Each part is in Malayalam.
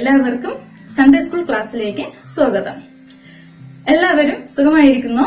എല്ലാവർക്കും സൺഡേ സ്കൂൾ ക്ലാസ്സിലേക്ക് സ്വാഗതം എല്ലാവരും സുഖമായിരിക്കുന്നോ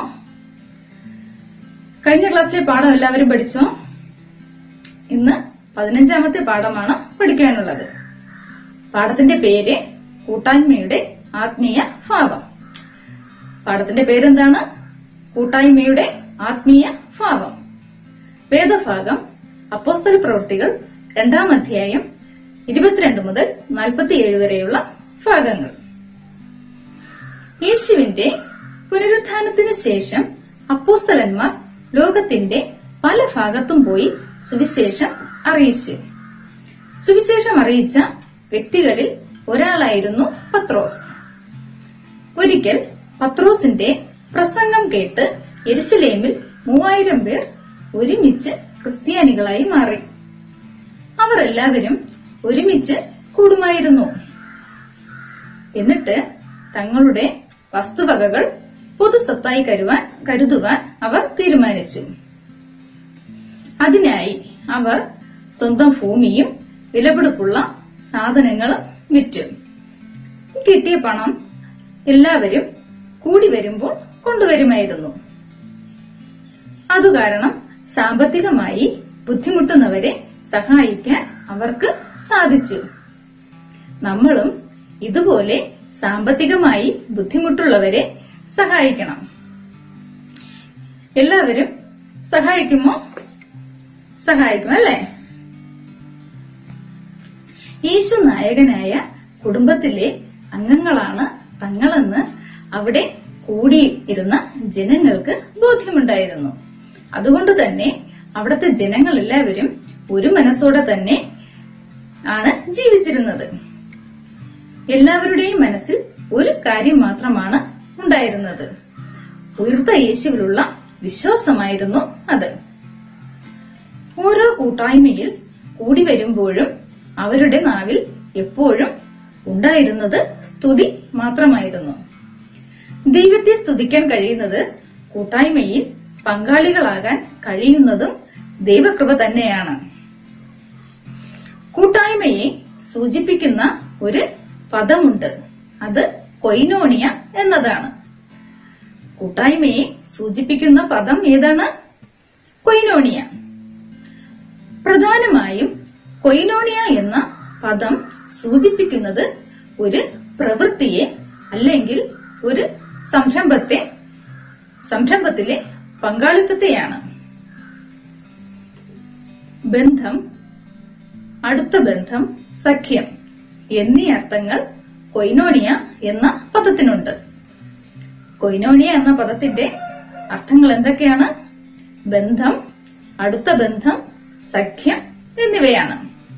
കഴിഞ്ഞ ക്ലാസ്സിലെ പാഠം എല്ലാവരും പഠിച്ചോ ഇന്ന് പതിനഞ്ചാമത്തെ പാഠമാണ് പഠിക്കാനുള്ളത് പാഠത്തിന്റെ പേര് കൂട്ടായ്മയുടെ ആത്മീയ ഭാവം പാഠത്തിന്റെ പേരെന്താണ് കൂട്ടായ്മയുടെ ആത്മീയ ഭാവം വേദഭാഗം അപ്പോസ്തല പ്രവൃത്തികൾ രണ്ടാം അധ്യായം ഇരുപത്തിരണ്ട് മുതൽ നാൽപ്പത്തിയേഴ് വരെയുള്ള ഭാഗങ്ങൾ യേശുവിന്റെ പുനരുത്ഥാനത്തിന് ശേഷം അപ്പോസ്തലന്മാർ ലോകത്തിന്റെ പല ഭാഗത്തും പോയി സുവിശേഷം അറിയിച്ചു സുവിശേഷം അറിയിച്ച വ്യക്തികളിൽ ഒരാളായിരുന്നു പത്രോസ് ഒരിക്കൽ പത്രോസിന്റെ പ്രസംഗം കേട്ട് യെരുശലേമിൽ മൂവായിരം പേർ ഒരുമിച്ച് ക്രിസ്ത്യാനികളായി മാറി അവർ എല്ലാവരും ഒരുമിച്ച് കൂടുമായിരുന്നു എന്നിട്ട് തങ്ങളുടെ വസ്തുവകകൾ പൊതുസ്വത്തായി കരുവാൻ കരുതുവാൻ അവർ തീരുമാനിച്ചു അതിനായി അവർ സ്വന്തം ഭൂമിയും വിലപിടിപ്പുള്ള സാധനങ്ങളും വിറ്റു കിട്ടിയ പണം എല്ലാവരും കൂടി വരുമ്പോൾ കൊണ്ടുവരുമായിരുന്നു അതുകാരണം സാമ്പത്തികമായി ബുദ്ധിമുട്ടുന്നവരെ സഹായിക്കാൻ അവർക്ക് സാധിച്ചു നമ്മളും ഇതുപോലെ സാമ്പത്തികമായി ബുദ്ധിമുട്ടുള്ളവരെ സഹായിക്കണം എല്ലാവരും സഹായിക്കുമോ സഹായിക്കും അല്ലേ യേശു നായകനായ കുടുംബത്തിലെ അംഗങ്ങളാണ് തങ്ങളെന്ന് അവിടെ കൂടിയിരുന്ന ജനങ്ങൾക്ക് ബോധ്യമുണ്ടായിരുന്നു അതുകൊണ്ട് തന്നെ അവിടുത്തെ ജനങ്ങളെല്ലാവരും ഒരു മനസ്സോടെ തന്നെ ആണ് ജീവിച്ചിരുന്നത് എല്ലാവരുടെയും മനസ്സിൽ ഒരു കാര്യം മാത്രമാണ് ഉണ്ടായിരുന്നത് ഉയർത്ത യേശുവിലുള്ള വിശ്വാസമായിരുന്നു അത് ഓരോ കൂട്ടായ്മയിൽ കൂടി വരുമ്പോഴും അവരുടെ നാവിൽ എപ്പോഴും ഉണ്ടായിരുന്നത് സ്തുതി മാത്രമായിരുന്നു ദൈവത്തെ സ്തുതിക്കാൻ കഴിയുന്നത് കൂട്ടായ്മയിൽ പങ്കാളികളാകാൻ കഴിയുന്നതും ദൈവകൃപ തന്നെയാണ് കൂട്ടായ്മയെ സൂചിപ്പിക്കുന്ന ഒരു പദമുണ്ട് അത് കൊയിനോണിയ എന്നതാണ് കൂട്ടായ്മയെ സൂചിപ്പിക്കുന്ന പദം ഏതാണ് കൊയിനോണിയ പ്രധാനമായും കൊയിനോണിയ എന്ന പദം സൂചിപ്പിക്കുന്നത് ഒരു പ്രവൃത്തിയെ അല്ലെങ്കിൽ ഒരു സംരംഭത്തെ സംരംഭത്തിലെ പങ്കാളിത്തത്തെയാണ് ബന്ധം അടുത്ത ബന്ധം സഖ്യം എന്നീ അർത്ഥങ്ങൾ കൊയിനോണിയ എന്ന പദത്തിനുണ്ട് കൊയിനോണിയ എന്ന പദത്തിന്റെ അർത്ഥങ്ങൾ എന്തൊക്കെയാണ് ബന്ധം അടുത്ത ബന്ധം സഖ്യം എന്നിവയാണ്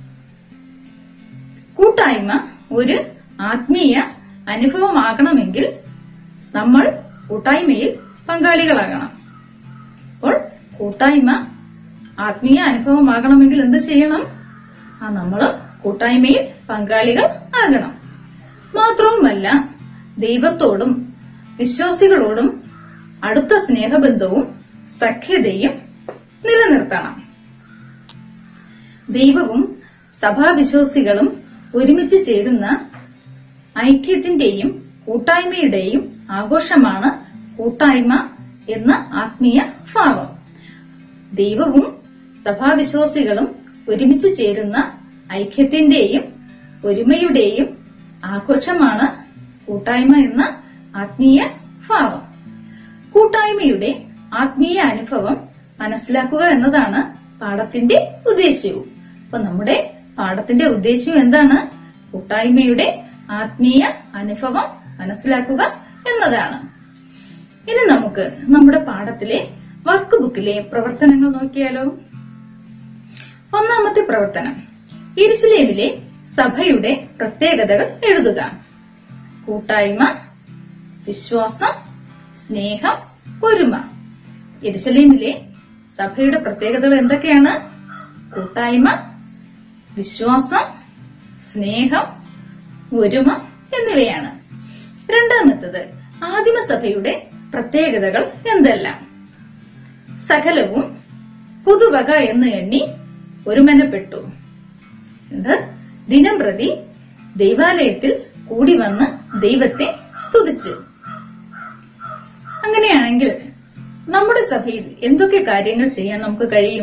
കൂട്ടായ്മ ഒരു ആത്മീയ അനുഭവമാകണമെങ്കിൽ നമ്മൾ കൂട്ടായ്മയിൽ പങ്കാളികളാകണം അപ്പോൾ കൂട്ടായ്മ ആത്മീയ അനുഭവമാകണമെങ്കിൽ എന്ത് ചെയ്യണം ആ നമ്മൾ കൂട്ടായ്മയിൽ പങ്കാളികൾ ആകണം മാത്രവുമല്ല ദൈവത്തോടും വിശ്വാസികളോടും അടുത്ത സ്നേഹബന്ധവും സഖ്യതയും നിലനിർത്തണം ദൈവവും സഭാവിശ്വാസികളും ഒരുമിച്ച് ചേരുന്ന ഐക്യത്തിന്റെയും കൂട്ടായ്മയുടെയും ആഘോഷമാണ് കൂട്ടായ്മ എന്ന ആത്മീയ ഭാവം ദൈവവും സഭാവിശ്വാസികളും ഒരുമിച്ച് ചേരുന്ന ഐക്യത്തിന്റെയും ഒരുമയുടെയും ആഘോഷമാണ് കൂട്ടായ്മ എന്ന ആത്മീയ ഭാവം കൂട്ടായ്മയുടെ ആത്മീയ അനുഭവം മനസ്സിലാക്കുക എന്നതാണ് പാഠത്തിന്റെ ഉദ്ദേശ്യവും അപ്പൊ നമ്മുടെ പാഠത്തിന്റെ ഉദ്ദേശ്യം എന്താണ് കൂട്ടായ്മയുടെ ആത്മീയ അനുഭവം മനസ്സിലാക്കുക എന്നതാണ് ഇനി നമുക്ക് നമ്മുടെ പാഠത്തിലെ വർക്ക് ബുക്കിലെ പ്രവർത്തനങ്ങൾ നോക്കിയാലോ ഒന്നാമത്തെ പ്രവർത്തനം ഇരിശിലേമിലെ സഭയുടെ പ്രത്യേകതകൾ എഴുതുക കൂട്ടായ്മ വിശ്വാസം സ്നേഹം ഒരുമ എരുസലേമിലെ സഭയുടെ പ്രത്യേകതകൾ എന്തൊക്കെയാണ് കൂട്ടായ്മ വിശ്വാസം സ്നേഹം ഒരുമ എന്നിവയാണ് രണ്ടാമത്തത് ആദിമസഭയുടെ പ്രത്യേകതകൾ എന്തെല്ലാം സകലവും പുതുവക എന്ന് എണ്ണി ഒരുമനപ്പെട്ടു എന്ത് ദിനം പ്രതി ദൈവാലയത്തിൽ കൂടി വന്ന് ദൈവത്തെ സ്തുതിച്ചു അങ്ങനെയാണെങ്കിൽ നമ്മുടെ സഭയിൽ എന്തൊക്കെ കാര്യങ്ങൾ ചെയ്യാൻ നമുക്ക് കഴിയും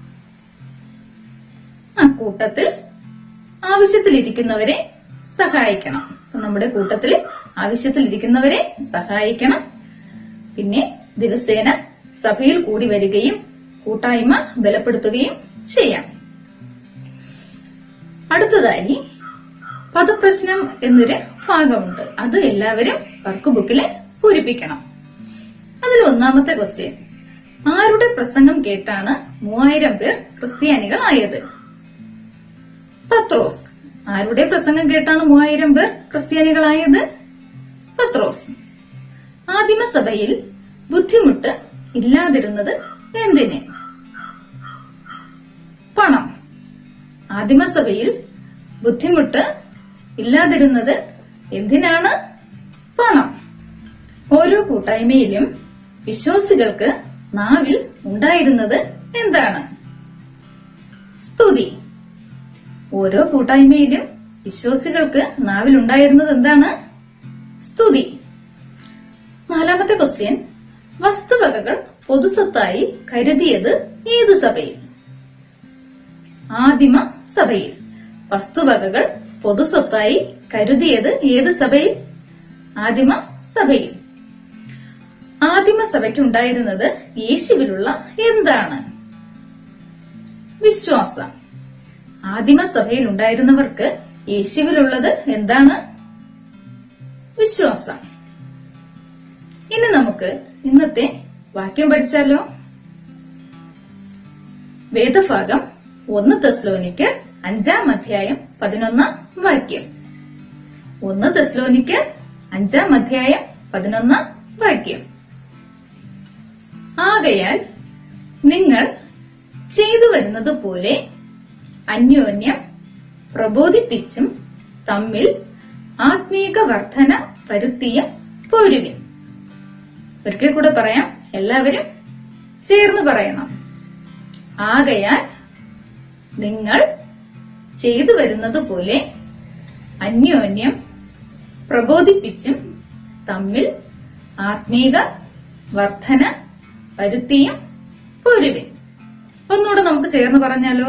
ആ കൂട്ടത്തിൽ ആവശ്യത്തിലിരിക്കുന്നവരെ സഹായിക്കണം അപ്പൊ നമ്മുടെ കൂട്ടത്തിൽ ആവശ്യത്തിലിരിക്കുന്നവരെ സഹായിക്കണം പിന്നെ ദിവസേന സഭയിൽ കൂടി വരികയും കൂട്ടായ്മ ബലപ്പെടുത്തുകയും ചെയ്യാം അടുത്തതായി പദപ്രശ്നം എന്നൊരു ഭാഗമുണ്ട് അത് എല്ലാവരും വർക്ക് ബുക്കില് പൂരിപ്പിക്കണം അതിൽ ഒന്നാമത്തെ ക്വസ്റ്റ്യൻ ആരുടെ പ്രസംഗം കേട്ടാണ് മൂവായിരം പേർ ക്രിസ്ത്യാനികളായത് പത്രോസ് ആരുടെ പ്രസംഗം കേട്ടാണ് മൂവായിരം പേർ ക്രിസ്ത്യാനികളായത് പത്രോസ് ആദിമസഭയിൽ ബുദ്ധിമുട്ട് ഇല്ലാതിരുന്നത് എന്തിന് പണം ആദിമസഭയിൽ ബുദ്ധിമുട്ട് ഇല്ലാതിരുന്നത് എന്തിനാണ് പണം ഓരോ കൂട്ടായ്മയിലും വിശ്വാസികൾക്ക് നാവിൽ ഉണ്ടായിരുന്നത് എന്താണ് സ്തുതി ഓരോ കൂട്ടായ്മയിലും വിശ്വാസികൾക്ക് നാവിൽ ഉണ്ടായിരുന്നത് എന്താണ് സ്തുതി നാലാമത്തെ ക്വസ്റ്റ്യൻ വസ്തുവകകൾ പൊതുസ്വത്തായി കരുതിയത് ഏത് സഭയിൽ ആദിമ സഭയിൽ വസ്തുവകകൾ പൊതുസ്വത്തായി കരുതിയത് ഏത് സഭയിൽ ആദിമ സഭയിൽ ആദിമ സഭയ്ക്ക് ഉണ്ടായിരുന്നത് യേശുവിലുള്ള എന്താണ് വിശ്വാസം ആദിമ സഭയിൽ ഉണ്ടായിരുന്നവർക്ക് യേശുവിലുള്ളത് എന്താണ് വിശ്വാസം ഇനി നമുക്ക് ഇന്നത്തെ വാക്യം പഠിച്ചാലോ വേദഭാഗം ഒന്ന് തെസ്ലോനിക്ക് അഞ്ചാം അധ്യായം പതിനൊന്നാം വാക്യം ഒന്ന് തെസ്ലോനിക്ക് അഞ്ചാം അധ്യായം പതിനൊന്നാം വാക്യം ആകയാൽ നിങ്ങൾ ചെയ്തു വരുന്നത് പോലെ അന്യോന്യം പ്രബോധിപ്പിച്ചും തമ്മിൽ ആത്മീക വർധന വരുത്തിയും പോരുവിൻ ഒരിക്കൽ കൂടെ പറയാം എല്ലാവരും ചേർന്ന് പറയണം ആകയാൽ നിങ്ങൾ ചെയ്തു വരുന്നത് പോലെ അന്യോന്യം പ്രബോധിപ്പിച്ചും തമ്മിൽ ആത്മീക വർധന വരുത്തിയും പോരുവിൻ ഒന്നുകൂടെ നമുക്ക് ചേർന്ന് പറഞ്ഞാലോ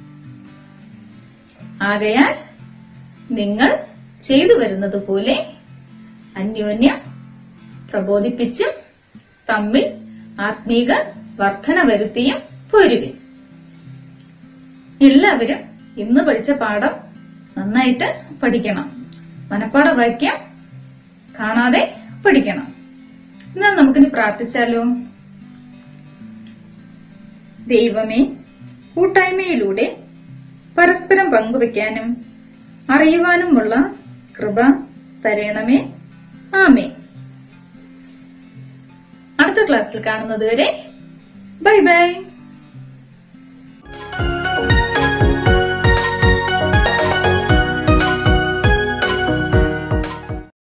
ആകയാൽ നിങ്ങൾ ചെയ്തു വരുന്നത് പോലെ അന്യോന്യം പ്രബോധിപ്പിച്ചും തമ്മിൽ ആത്മീക വർധന വരുത്തിയും പോരുവിൻ എല്ലാവരും ഇന്ന് പഠിച്ച പാഠം നന്നായിട്ട് പഠിക്കണം മനപ്പാട വാക്യം കാണാതെ പഠിക്കണം എന്നാൽ നമുക്കിനി പ്രാർത്ഥിച്ചാലോ ദൈവമേ കൂട്ടായ്മയിലൂടെ പരസ്പരം പങ്കുവെക്കാനും അറിയുവാനുമുള്ള കൃപ തരണമേ ആമേ അടുത്ത ക്ലാസ്സിൽ കാണുന്നത് വരെ ബൈ ബൈ